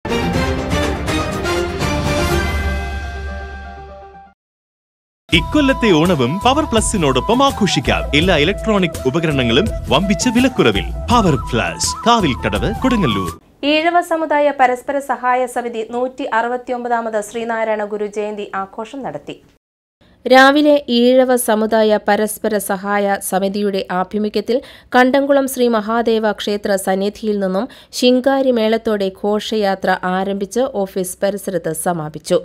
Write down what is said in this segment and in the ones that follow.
ഇക്കൊല്ലത്തെ ഓണവും പവർ പ്ലസിനോടൊപ്പം ആഘോഷിക്കാം എല്ലാ ഇലക്ട്രോണിക് ഉപകരണങ്ങളും വമ്പിച്ച വിലക്കുറവിൽ പവർ പ്ലസ് കാവിൽക്കടവ് കൊടുങ്ങല്ലൂർ ഈഴവ സമുദായ പരസ്പര സഹായ സമിതി നൂറ്റി അറുപത്തിയൊമ്പതാമത് ശ്രീനാരായണ ഗുരു ജയന്തി ആഘോഷം നടത്തി രാവിലെ ഈഴവ സമുദായ പരസ്പര സഹായ സമിതിയുടെ ആഭിമുഖ്യത്തിൽ കണ്ടംകുളം ശ്രീ മഹാദേവ ക്ഷേത്ര സന്നിധിയിൽ നിന്നും ശിങ്കാരി മേളത്തോടെ ഘോഷയാത്ര ആരംഭിച്ച് ഓഫീസ് പരിസരത്ത് സമാപിച്ചു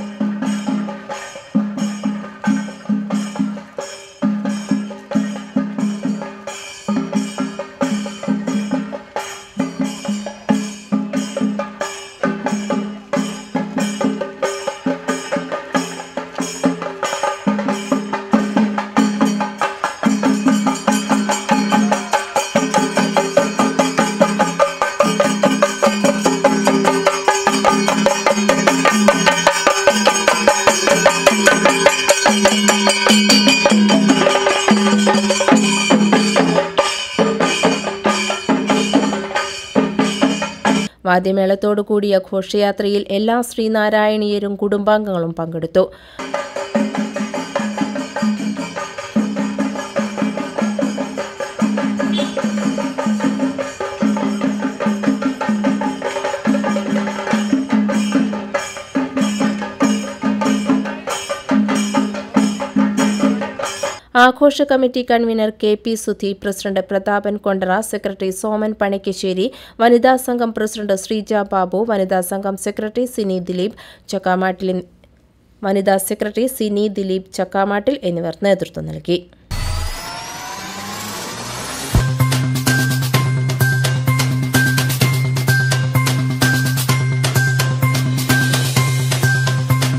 വാദ്യമേളത്തോടു കൂടിയ ഘോഷയാത്രയിൽ എല്ലാ ശ്രീനാരായണീയരും കുടുംബാംഗങ്ങളും പങ്കെടുത്തു ആഘോഷ committee convener K P Sudhi president Prathapan Kondara secretary Soman Panikkassery വനിതാ സംഘം പ്രസിഡന്റ് ശ്രീജ ബാബു വനിതാ സംഘം സെക്രട്ടറി സിനി ദിലീപ് ചക്കാമാട്ടിൽ വനിതാ സെക്രട്ടറി സിനി ദിലീപ് ചക്കാമാട്ടിൽ എന്നിവർ നേതൃത്വം നൽകി